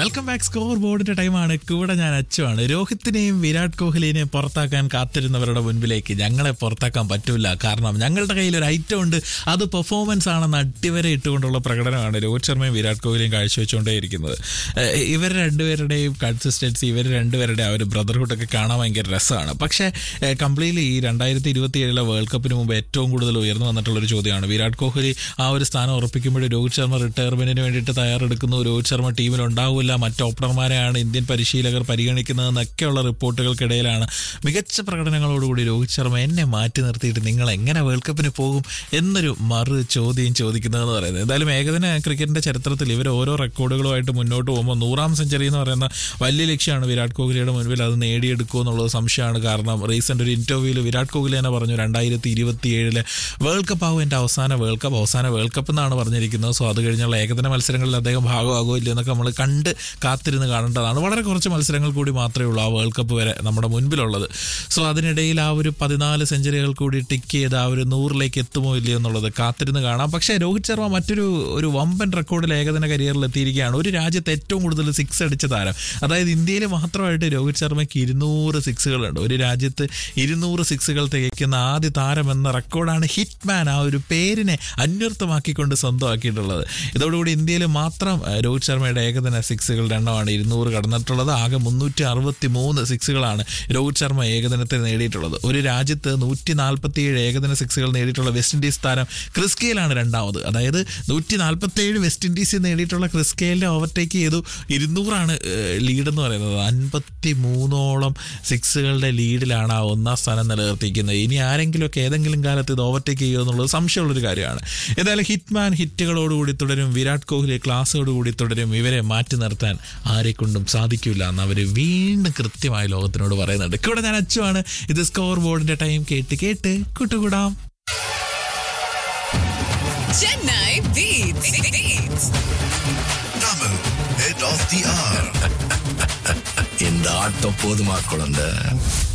Welcome back score ബോർഡിന്റെ ടൈമാണ് കൂടെ ഞാൻ അച്ചുവാണ് രോഹിത്തിനെയും വിരാട് കോഹ്ലിനെയും പുറത്താക്കാൻ കാത്തിരുന്നവരുടെ മുൻപിലേക്ക് ഞങ്ങളെ പുറത്താക്കാൻ പറ്റൂല കാരണം ഞങ്ങളുടെ കയ്യിൽ ഒരു ഐറ്റം ഉണ്ട് അത് പെർഫോമൻസ് ആണെന്ന് അടിവരെ ഇട്ടുകൊണ്ടുള്ള പ്രകടനമാണ് രോഹിത് ശർമ്മയും വിരാട് കോഹ്ലിയും കാഴ്ചവെച്ചുകൊണ്ടേയിരിക്കുന്നത് ഏഹ് ഇവർ രണ്ടുപേരുടെയും കൺസിസ്റ്റൻസി ഇവർ രണ്ടുപേരുടെ ആ ഒരു ബ്രദർഹുഡ് ഒക്കെ കാണാൻ ഭയങ്കര രസമാണ് പക്ഷേ കംപ്ലീറ്റ്ലി ഈ രണ്ടായിരത്തി ഇരുപത്തി ഏഴിലെ വേൾഡ് കപ്പിന് മുമ്പ് ഏറ്റവും കൂടുതൽ ഉയർന്നു വന്നിട്ടുള്ള ഒരു ചോദ്യമാണ് വിരാട് കോഹ്ലി ആ ഒരു സ്ഥാനം ഉറപ്പിക്കുമ്പോൾ രോഹിത് ശർമ്മ റിട്ടയർമെന്റിന് വേണ്ടിയിട്ട് തയ്യാറെടുക്കുന്നു രോഹിത് ശർമ്മ ടീമിൽ ഉണ്ടാവില്ല മറ്റ് ഓപ്പണർമാരെയാണ് ഇന്ത്യൻ പരിശീലകർ പരിഗണിക്കുന്നതെന്നൊക്കെയുള്ള റിപ്പോർട്ടുകൾക്കിടയിലാണ് മികച്ച പ്രകടനങ്ങളോടുകൂടി രോഹിത് ശർമ്മ എന്നെ മാറ്റി നിർത്തിയിട്ട് നിങ്ങൾ എങ്ങനെ വേൾഡ് കപ്പിന് പോകും എന്നൊരു മറു ചോദ്യം ചോദിക്കുന്നതെന്ന് പറയുന്നത് എന്തായാലും ഏകദിന ക്രിക്കറ്റിന്റെ ചരിത്രത്തിൽ ഇവർ ഓരോ റെക്കോർഡുകളുമായിട്ട് മുന്നോട്ട് പോകുമ്പോൾ നൂറാം സെഞ്ചുറി എന്ന് പറയുന്ന വലിയ ലക്ഷ്യമാണ് വിരാട് കോഹ്ലിയുടെ മുൻപിൽ അത് നേടിയെടുക്കുമോ എന്നുള്ളത് സംശയമാണ് കാരണം റീസെന്റ് ഒരു ഇന്റർവ്യൂവിൽ വിരാട് കോഹ്ലി തന്നെ പറഞ്ഞു രണ്ടായിരത്തി ഇരുപത്തി ഏഴിലെ വേൾഡ് കപ്പ് ആവും എൻ്റെ അവസാന വേൾഡ് കപ്പ് അവസാന വേൾഡ് കപ്പ് എന്നാണ് പറഞ്ഞിരിക്കുന്നത് സോ അത് കഴിഞ്ഞുള്ള ഏകദിന മത്സരങ്ങളിൽ അദ്ദേഹം ഭാഗമാകുമോ ഇല്ലയോ എന്നൊക്കെ നമ്മൾ കണ്ട് കാത്തിരുന്ന് കാണേണ്ടതാണ് വളരെ കുറച്ച് മത്സരങ്ങൾ കൂടി മാത്രമേ ഉള്ളൂ ആ വേൾഡ് കപ്പ് വരെ നമ്മുടെ മുൻപിലുള്ളത് സോ അതിനിടയിൽ ആ ഒരു പതിനാല് സെഞ്ചുറികൾ കൂടി ടിക്ക് ചെയ്ത് ആ ഒരു നൂറിലേക്ക് എത്തുമോ ഇല്ലയോ എന്നുള്ളത് കാത്തിരുന്ന് കാണാം പക്ഷേ രോഹിത് ശർമ്മ മറ്റൊരു ഒരു വമ്പൻ റെക്കോർഡിൽ ഏകദിന കരിയറിൽ എത്തിയിരിക്കുകയാണ് ഒരു രാജ്യത്ത് ഏറ്റവും കൂടുതൽ സിക്സ് അടിച്ച താരം അതായത് ഇന്ത്യയിൽ മാത്രമായിട്ട് രോഹിത് ശർമ്മയ്ക്ക് ഇരുന്നൂറ് സിക്സുകളുണ്ട് ഒരു രാജ്യത്ത് ഇരുന്നൂറ് സിക്സുകൾ തികയ്ക്കുന്ന ആദ്യ താരം എന്ന റെക്കോർഡാണ് ഹിറ്റ്മാൻ ആ ഒരു പേരിനെ അന്വർത്ഥമാക്കിക്കൊണ്ട് സ്വന്തമാക്കിയിട്ടുള്ളത് ഇതോടുകൂടി ഇന്ത്യയിൽ മാത്രം ഏഹ്, രോഹിത് ശർമ്മയുടെ ഏകദിന സിക്സുകളുടെ എണ്ണമാണ് ഇരുന്നൂറ് കടന്നിട്ടുള്ളത് ആകെ മുന്നൂറ്റി അറുപത്തി മൂന്ന് സിക്സുകളാണ് രോഹിത് ശർമ്മ ഏകദിനത്തിൽ നേടിയിട്ടുള്ളത് ഒരു രാജ്യത്ത് നൂറ്റി നാൽപ്പത്തിയേഴ് ഏകദിന സിക്സുകൾ നേടിയിട്ടുള്ള വെസ്റ്റ് ഇൻഡീസ് താരം ക്രിസ്കെയിലാണ് രണ്ടാമത് അതായത് നൂറ്റി നാൽപ്പത്തിയേഴ് വെസ്റ്റ് ഇൻഡീസിൽ നേടിയിട്ടുള്ള ക്രിസ്കെയിലിനെ ഓവർടേക്ക് ചെയ്തു ഇരുന്നൂറാണ് ലീഡ് എന്ന് പറയുന്നത് അൻപത്തി മൂന്നോളം സിക്സുകളുടെ ലീഡിലാണ് ആ ഒന്നാം സ്ഥാനം നിലനിർത്തിയിരിക്കുന്നത് ഇനി ആരെങ്കിലുമൊക്കെ ഏതെങ്കിലും കാലത്ത് ഇത് ഓവർടേക്ക് ചെയ്യുമോ എന്നുള്ളത് സംശയമുള്ളൊരു കാര്യമാണ് എന്തായാലും ഹിറ്റ്മാൻ ഹിറ്റുകളോടുകൂടി തുടരും വിരാട് കോഹ്ലി ക്ലാസ്സോടുകൂടി തുടരും ഇവരെ മാറ്റി നിർത്താൻ ആരെക്കൊണ്ടും സാധിക്കില്ല എന്ന് അവർ വീണ്ടും കൃത്യമായി ലോകത്തിനോട് പറയുന്നുണ്ട് ഇവിടെ ഞാൻ അച്ചുവാണ് ഇത് സ്കോർ ബോർഡിന്റെ ടൈം കേട്ട് കേട്ട് കൂട്ടുകൂടാം Chennai Beats. Beats. Tamil, head of the hour. இந்த ஆட்டம் போதுமா குழந்தை